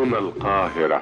هنا القاهرة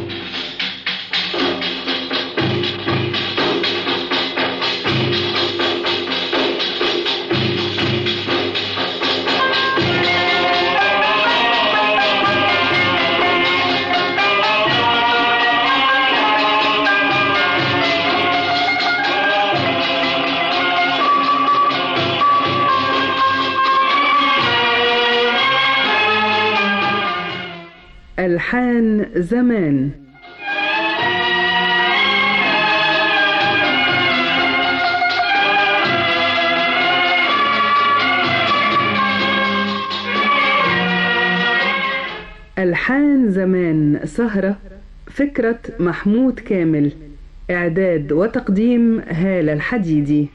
ألحان زمان ألحان زمان سهرة فكرة محمود كامل إعداد وتقديم هالة الحديدي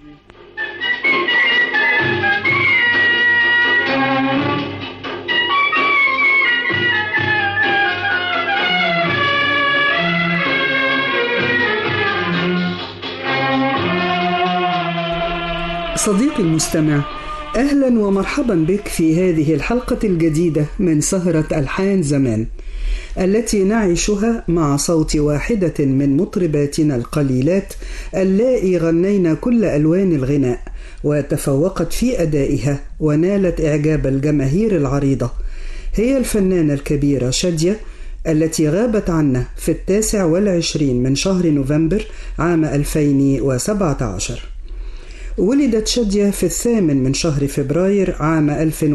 صديقي المستمع اهلا ومرحبا بك في هذه الحلقه الجديده من سهره الحان زمان التي نعيشها مع صوت واحده من مطرباتنا القليلات اللائي غنين كل الوان الغناء وتفوقت في ادائها ونالت اعجاب الجماهير العريضه هي الفنانه الكبيره شاديه التي غابت عنا في التاسع والعشرين من شهر نوفمبر عام 2017 ولدت شادية في الثامن من شهر فبراير عام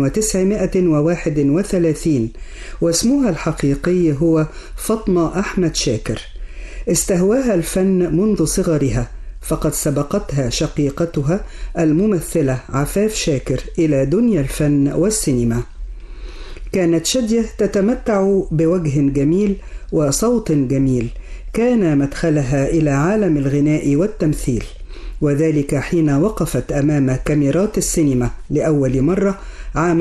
1931 واسمها الحقيقي هو فاطمة أحمد شاكر استهواها الفن منذ صغرها فقد سبقتها شقيقتها الممثلة عفاف شاكر إلى دنيا الفن والسينما كانت شادية تتمتع بوجه جميل وصوت جميل كان مدخلها إلى عالم الغناء والتمثيل وذلك حين وقفت أمام كاميرات السينما لأول مرة عام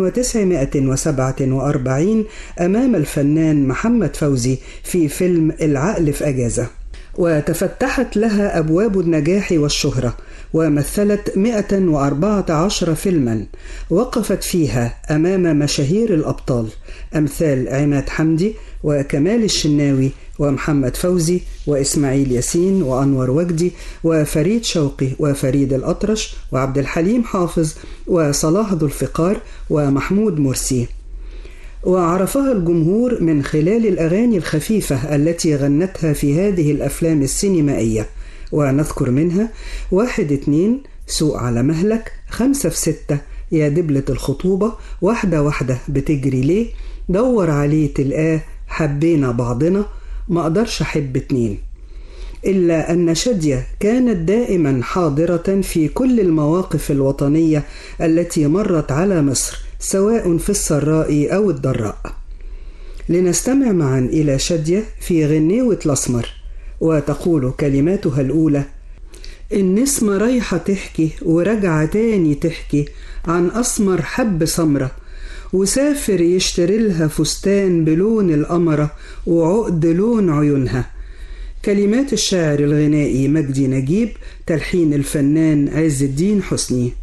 1947 أمام الفنان محمد فوزي في فيلم العقل في أجازة وتفتحت لها أبواب النجاح والشهرة ومثلت 114 فيلما وقفت فيها أمام مشاهير الأبطال أمثال عماد حمدي وكمال الشناوي ومحمد فوزي وإسماعيل ياسين وأنور وجدي وفريد شوقي وفريد الأطرش وعبد الحليم حافظ وصلاح ذو الفقار ومحمود مرسي وعرفها الجمهور من خلال الأغاني الخفيفة التي غنتها في هذه الأفلام السينمائية ونذكر منها واحد اتنين سوق على مهلك خمسة في ستة يا دبلة الخطوبة واحدة واحدة بتجري ليه دور عليه تلقاه حبينا بعضنا ما أقدرش أحب اتنين إلا أن شادية كانت دائما حاضرة في كل المواقف الوطنية التي مرت على مصر سواء في السراء أو الضراء لنستمع معا إلى شادية في غنيوة الأسمر وتقول كلماتها الأولى النسمة رايحة تحكي وراجعة تاني تحكي عن أسمر حب سمرة وسافر يشتري لها فستان بلون القمرة وعقد لون عيونها كلمات الشاعر الغنائي مجدي نجيب تلحين الفنان عز الدين حسني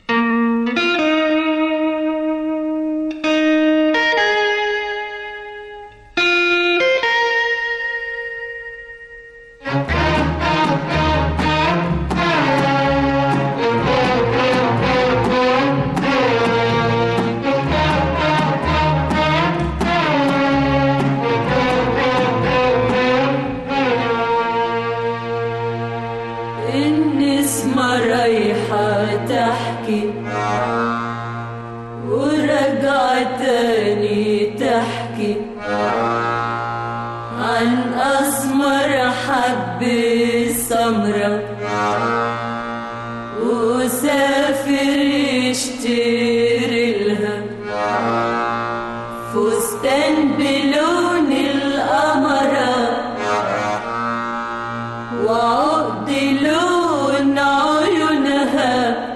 النسمة رايحة تحكي ورجعة تاني تحكي عن أسمر حب السمرة وسافر يشتري لها فستان بلون القمرة وعقد لون عيونها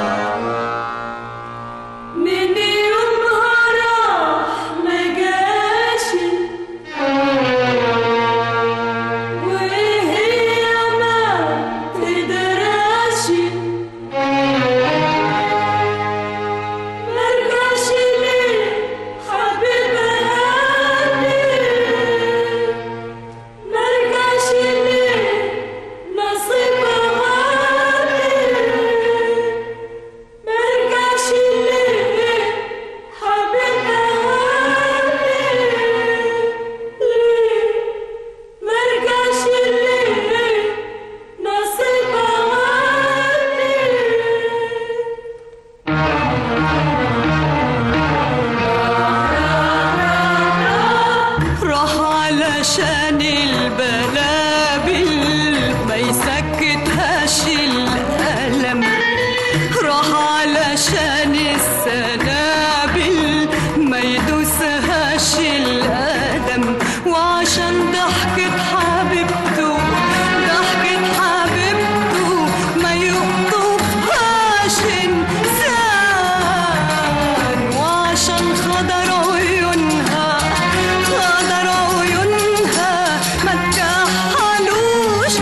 من يومها راح مجاشي وهي ما علشان البلابل ما يسكتهاش الألم راح علشان السنابل ما يدوسهاش القدم وعشان ضحكة حبيبته ضحكة حبيبته ما يقطفهاش إنسان وعشان خضر عيونها خضر عيونها ما تكحلوش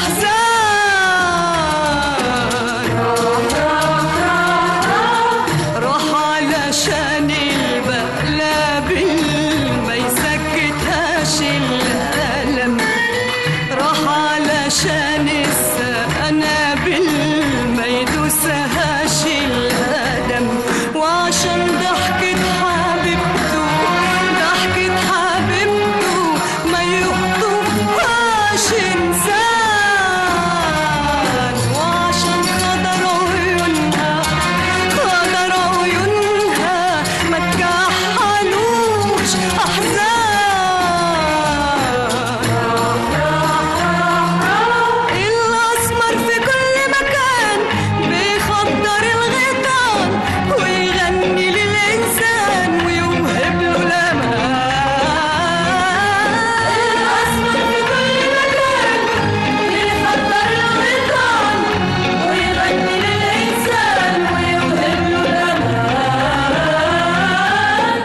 أحزان راح علشان البقلابل ما يسكتهاش الألم راح علشان السنابل ما يدوسهاش القدم وعشان ضحكة حبيبته ضحكة حبيبته ما يقطفهاش إنسان وعشان خضر عيونها خضر عيونها ما تكحلوش أحزان الأسمر في كل مكان بيخضر الغيطان ويغني للإنسان ويوهب له الأمان الأسمر في كل مكان بيخضر الغيطان ويغني للإنسان ويوهب له الأمان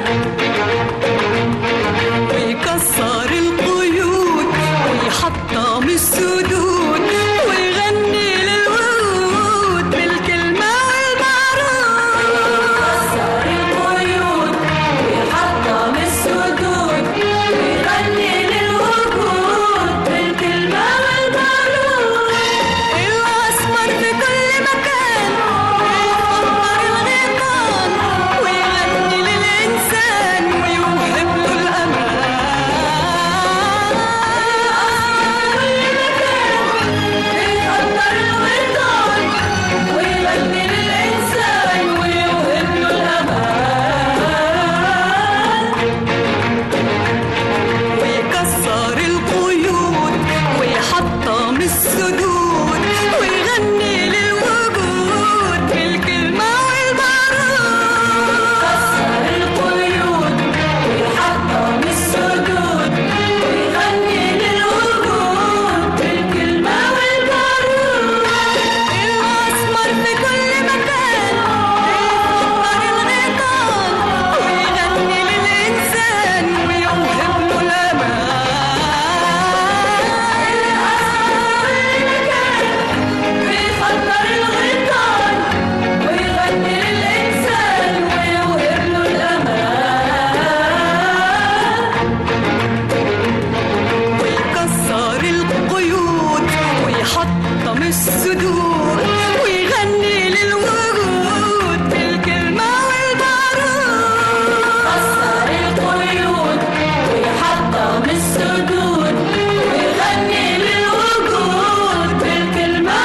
ويكسر القيود ويحطم السدود ويغني للورود بالكلمة والمعروف كسر القيود ويحطم السدود ويغني للورود بالكلمة والمعروف الأسمر في كل مكان بيخبر الغيطان ويغني للإنسان ويوهب له الأمان بيخبر الغيطان ويغني للإنسان ويوهب له الأمان ويكسر القيود ويحطم السدود ويغني للوجود بالكلمة والمعروف كسر القيود ويحطم السدود ويغني للوجود بالكلمة والمعروف الأسمر في كل مكان بيخبر الغيطان ويغني للإنسان ويوهب له الأمان بيخبر الغيطان ويغني للإنسان ويوهب له الأمان ويكسر القيود ويحطم السدود ويغني للوجود بالكلمة والمعروف كسر القيود ويحطم السدود ويغني للوجود بالكلمة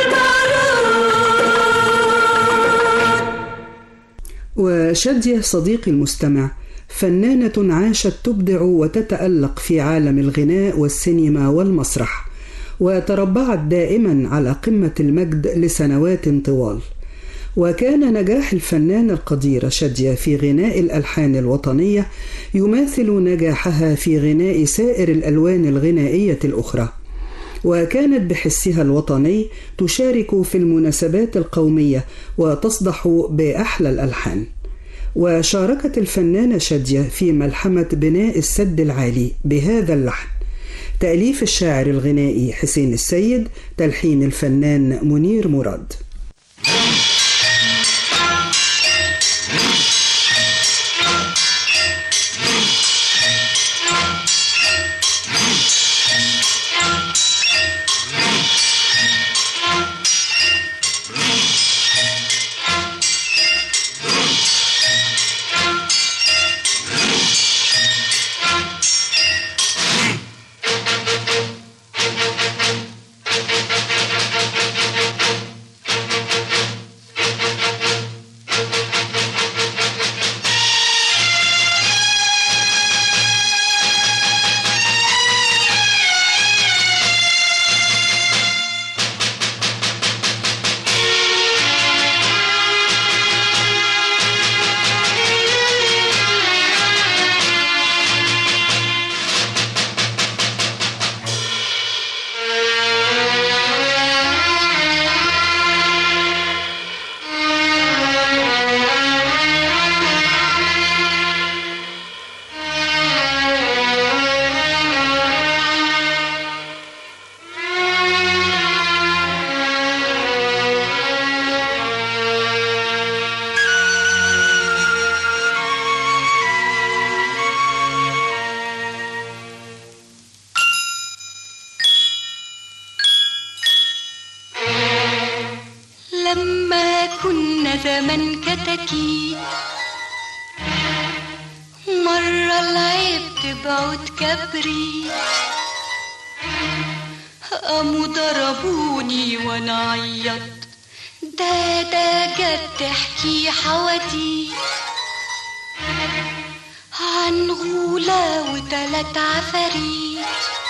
والمعروف وشادية صديقي المستمع فنانة عاشت تبدع وتتألق في عالم الغناء والسينما والمسرح وتربعت دائما على قمة المجد لسنوات طوال وكان نجاح الفنانة القديرة شادية في غناء الألحان الوطنية يماثل نجاحها في غناء سائر الألوان الغنائية الأخرى وكانت بحسها الوطني تشارك في المناسبات القومية وتصدح بأحلى الألحان وشاركت الفنانة شادية في ملحمة بناء السد العالي بهذا اللحن تأليف الشاعر الغنائي حسين السيد تلحين الفنان منير مراد Thank كنا زمان كتاكيت مرة لعبت بعود كبريت قاموا ضربوني وانا عيط ده ده جت تحكي حواديت عن غولة وتلات عفاريت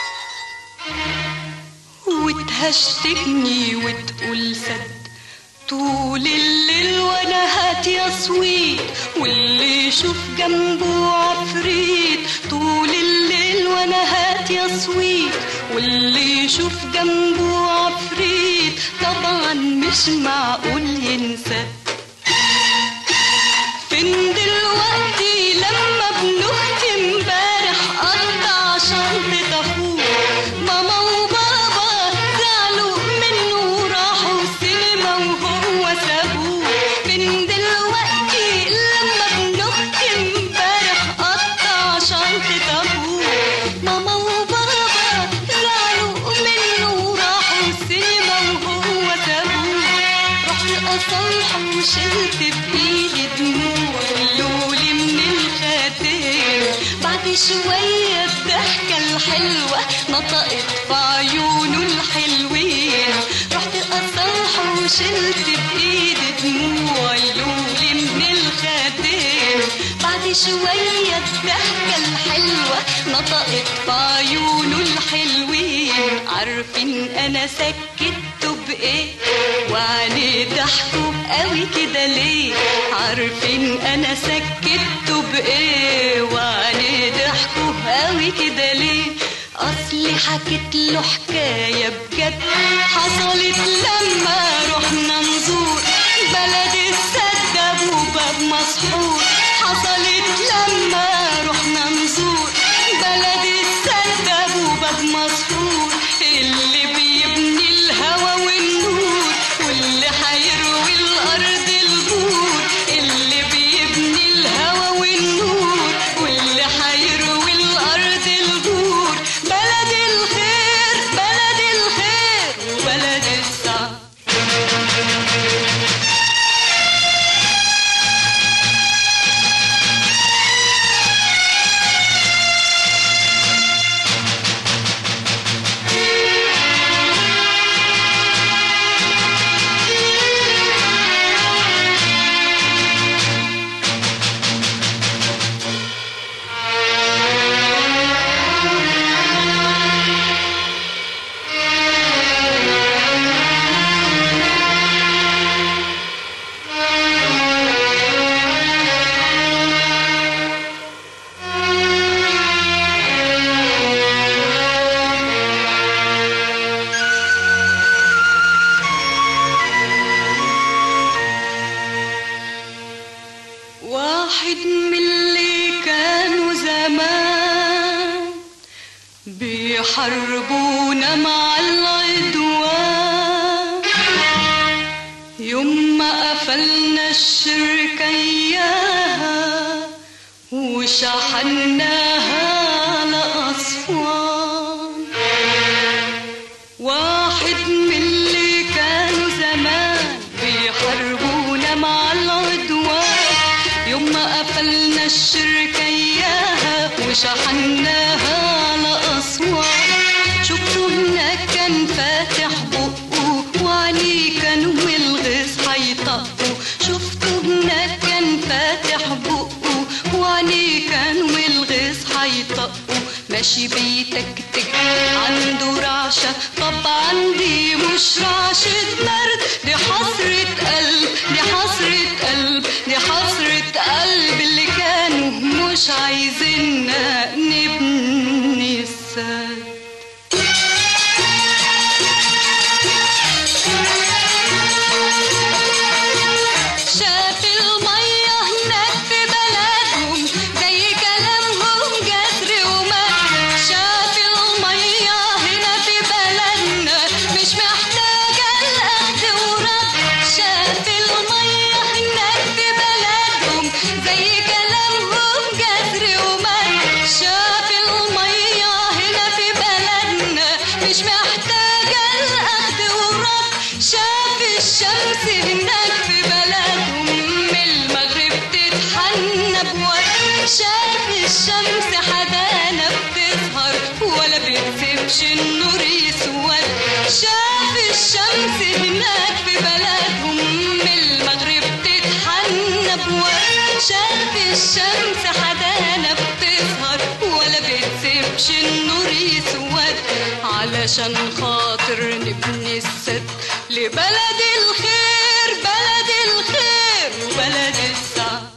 وتهشتكني وتقول سد طول الليل وانا هات يا صويت واللي يشوف جنبه عفريت طول الليل وانا هات يا صويت واللي يشوف جنبه عفريت طبعا مش معقول ينسى فين دلوقتي لما ابن اختي امبارح قطع شنطة اخوه ماما وبابا زعلوا منه وراحوا السينما وهو سابوه فين دلوقتي لما ابن اختي امبارح قطع شنطة ابوه ماما وبابا زعلوا منه وراحوا السينما وهو سابوه رحت اصلحه وشلت بايدي دموع اللولي من الخاتم بعد شوية الضحكة الحلوة نطقت في عيونه الحلوين رحت اصلحه وشلت بايدي دموع اللولي من الخاتم بعد شوية الضحكة الحلوة نطقت في عيونه الحلوين عارفين انا سكته بايه وعيني ضحكوا قوي كده ليه عارفين انا سكته بايه وعيني ضحكوا قوي كده ليه اصلي حكيت له حكايه بجد حصلت لما رحنا نزور بلد السد وباب مسحور حصلت لما رحنا نزور بلد السد وباب مسحور اللي بيبني الهوى والنور واللي حيروي الارض البور اللي بيبني الهوى والنور واللي حيروي الارض البور بلد الخير بلد الخير وبلد السعد واحد من اللي كانوا زمان بيحاربونا مع العدوان يوم ما قفلنا الشركة إياها وشحناها على أسوان واحد من اللي كانوا زمان بيحاربونا مع العدوان يوم ما قفلنا الشركة إياها وشحناها على أسوان شفتوا هناك كان فاتح بقه وعليه كانوا الغيظ هيطقوا شفتوا هناك كان فاتح بقه وعليه كانوا الغيظ هيطقوا ماشي بيتكتك عنده رعشة طبعا دي مش رعشة برد دي حسرة قلب دي حسرة قلب دي حسرة قلب اللي كانوا مش عايزيننا نبني السد شاف المية هناك في بلدهم زي كلامهم جسر وماء شاف المية هنا في بلدنا مش محتاجة الأخذ ورد شاف المية هناك في بلدهم زي كلامهم جسر وماء شاف بتسيبش النور يسود شاف الشمس هناك في بلدهم من المغرب تتحنى بورد شاف الشمس حدانا بتسهر ولا بتسيبش النور يسود علشان خاطر نبني السد لبلد الخير بلد الخير وبلد السعد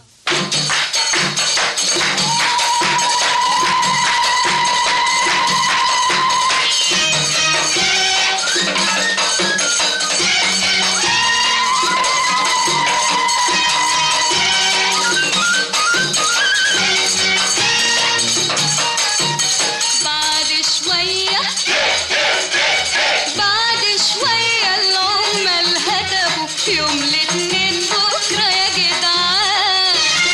بعد شوية بعد شوية العمال هتبوا يوم الاتنين بكرة يا جدعان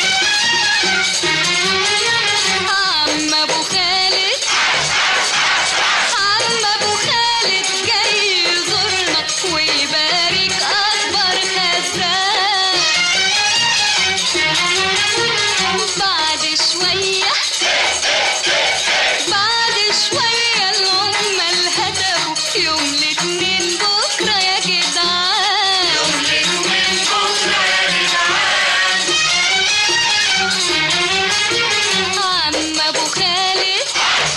عم أبو خالد عم أبو خالد جاي يزورنا ويبارك أكبر خزان بعد شوية بعد شوية العمال هتبوا يوم الاتنين بكرة يا جدعان يوم الاتنين بكرة يا جدعان عم أبو خالد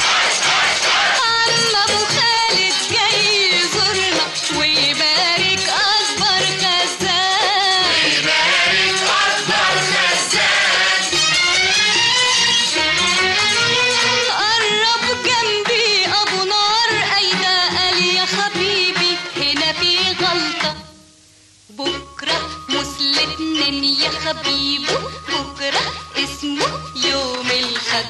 عم أبو خالد جاي يزورنا ويبارك أكبر خزان ويبارك أكبر خزان قرب جنبي ابو نار ايدا قال يا حبيبي هنا في غلطة بكرة مسلتنين يا حبيبو بكرة اسمه يوم الخد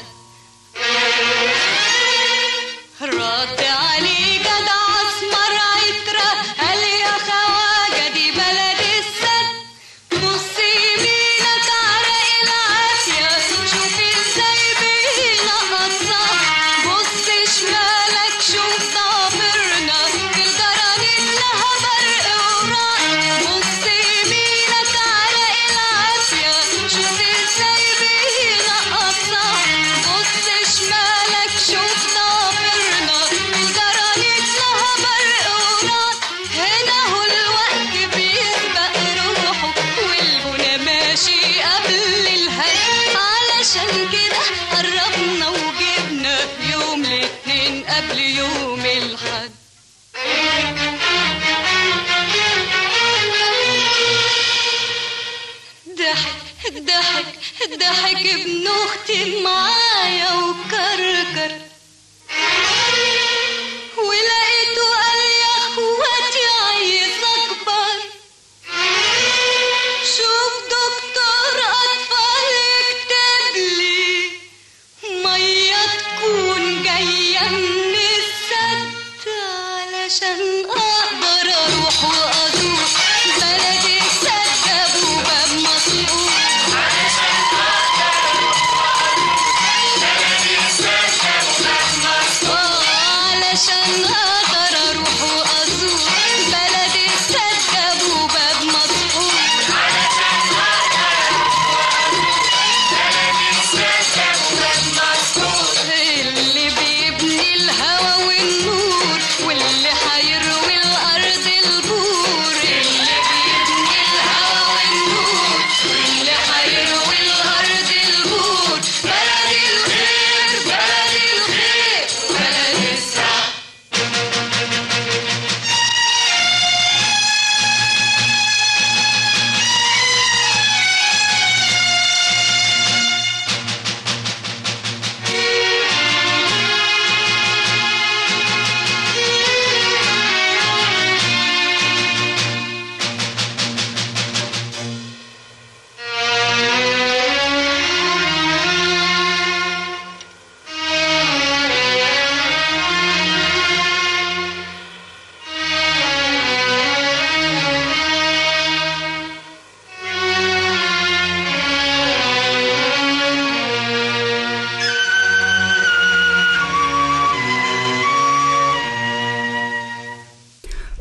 رد عليه جدع اسمر عترة قال يا خواجة دي بلد السد بص يمينك عرق العافية شوف ازاي بينقصها بص شمالك شوف ضابرنا الجرانيت لها برق ورعد بص يمينك عرق العافية شوف ازاي بينقصها بص شمالك شوف ضابرنا الجرانيت لها برق ورعد هنا هو الوقت بيسبق روحه والبنا ماشي قبل الهي علشان كده قربنا وجبنا يوم الاتنين قبل يوم الحد ضحك ضحك ضحك ابن اختي معايا وكركر ولقيته قال يا اخواتي عايز اكبر شوف دكتور اطفال يكتب لي ميه تكون جايه من السد علشان اقدر اروح وازور بلد السد ابو باب مسؤول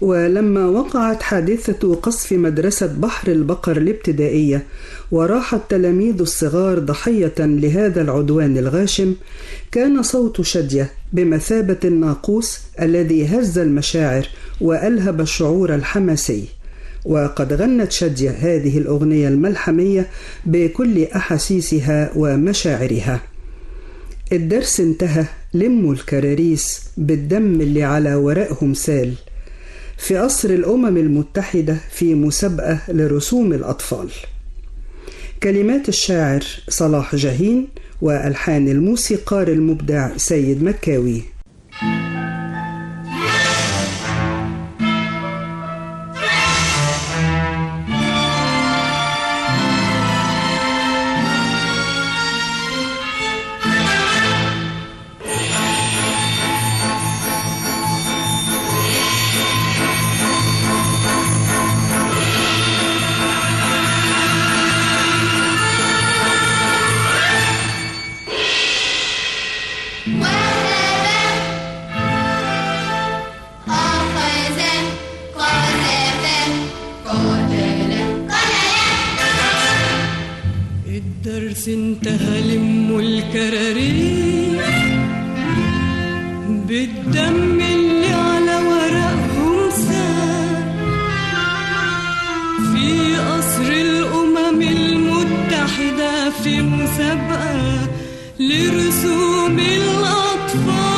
ولما وقعت حادثة قصف مدرسة بحر البقر الابتدائية وراح التلاميذ الصغار ضحية لهذا العدوان الغاشم كان صوت شدية بمثابة الناقوس الذي هز المشاعر وألهب الشعور الحماسي وقد غنت شدية هذه الأغنية الملحمية بكل أحاسيسها ومشاعرها الدرس انتهى لموا الكراريس بالدم اللي على ورقهم سال في قصر الأمم المتحدة في مسابقة لرسوم الأطفال كلمات الشاعر صلاح جاهين وألحان الموسيقار المبدع سيد مكاوي الدرس انتهى لم الكراريس بالدم اللي على ورقهم سال في قصر الأمم المتحدة في مسابقة لرسوم الأطفال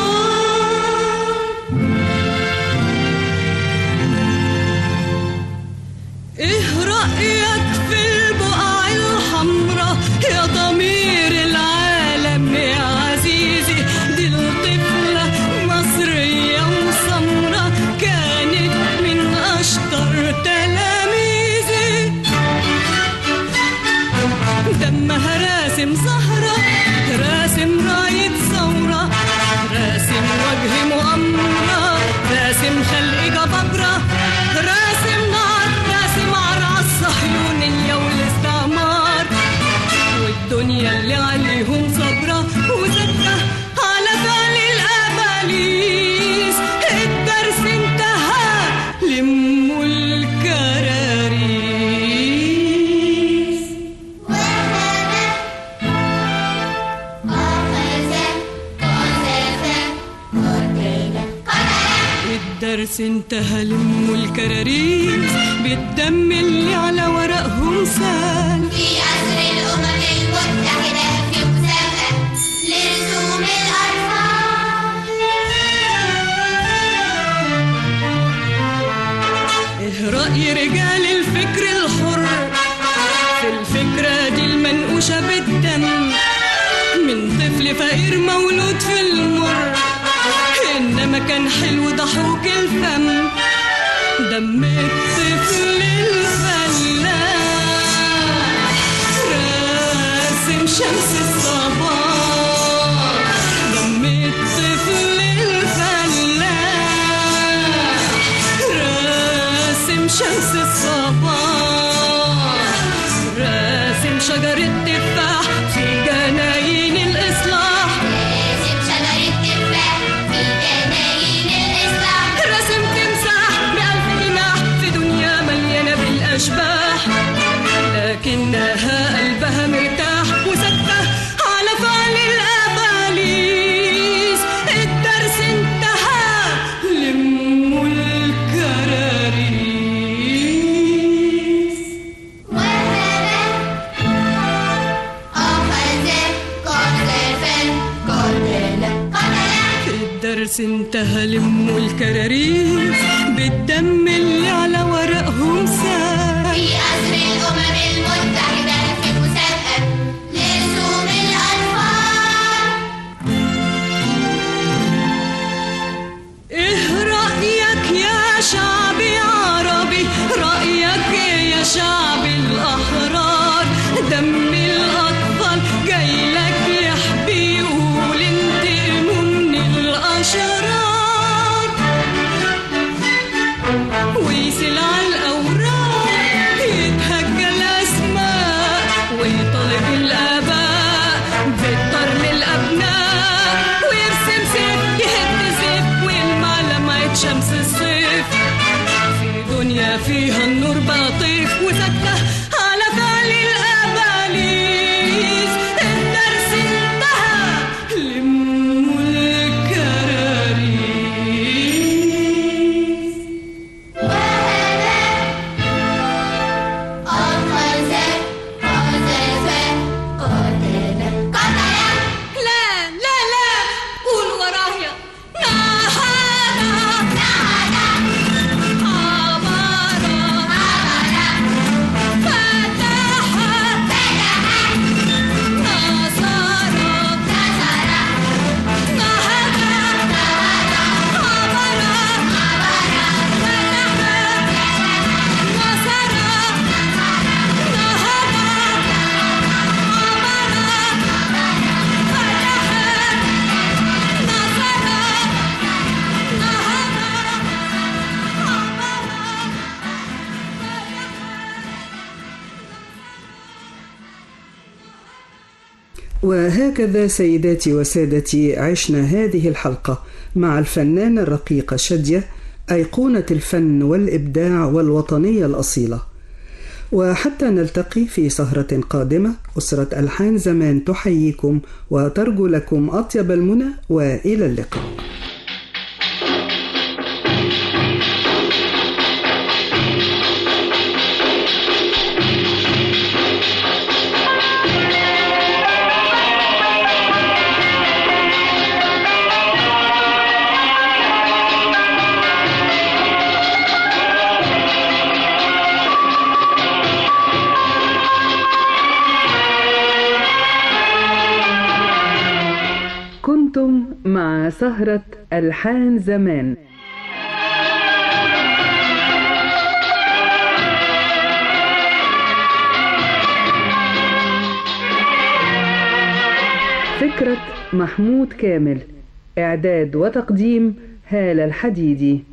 ايه رأيك في البقع الحمراء يا ضمير العالم يا عزيزي دي الطفلة مصرية وسمرة كانت من أشطر تلاميذي دمها راسم زهرة راسم راية ثورة راسم وجه مؤامرة راسم خلق جبابرة راسم نار راسم عرع الصهيونية والاستعمار والدنيا اللي عليهم صبرة وزكة على فعل الأباليس الدرس انتهى لموا الكراريس الدرس انتهى لموا الكراريس بالدم اللي على ورقهم سال في عصر الأمم المتحدة في مسابقة لرسوم الأطفال ايه رأي رجال الفكر الحر في الفكرة دي المنقوشة بالدم من طفل فقير مولود في المر إنما كان حلو ضحوك الفم دم الطفل الفلاح راسم شمس الصباح دم الطفل الفلاح راسم شمس الصباح راسم شجرة تفاح في جناين الإصلاح راسم شجرة تفاح في جناين الإصلاح راسم تمساح بألف جناح في دنيا مليانة بالأشباح لكنها قلبها مرتاح وسكتة على فعل الأباليس الدرس انتهى لموا الكراريس الدرس انتهى لموا الكراريس بالدم اللي على ورقهم سال في قصر الأمم المتحدة في مسابقة لرسوم الأطفال ايه رأيك يا شعبي عربي رأيك إيه يا شعب الأحرار دم الأطفال جاي لك يحبي يقول انتقموا من الأشرار ويسل على الأوراق يتهجى الأسماء ويطالب الآباء بالطرد الأبناء ويرسم سيف يهد سيف ويلمع لمعة شمس الصيف وهكذا سيداتي وسادتي عشنا هذه الحلقة مع الفنانة الرقيقة شادية أيقونة الفن والإبداع والوطنية الأصيلة وحتى نلتقي في سهرة قادمة أسرة ألحان زمان تحييكم وترجو لكم أطيب المنى وإلى اللقاء كنتم مع سهرة ألحان زمان فكرة محمود كامل إعداد وتقديم هالة الحديدي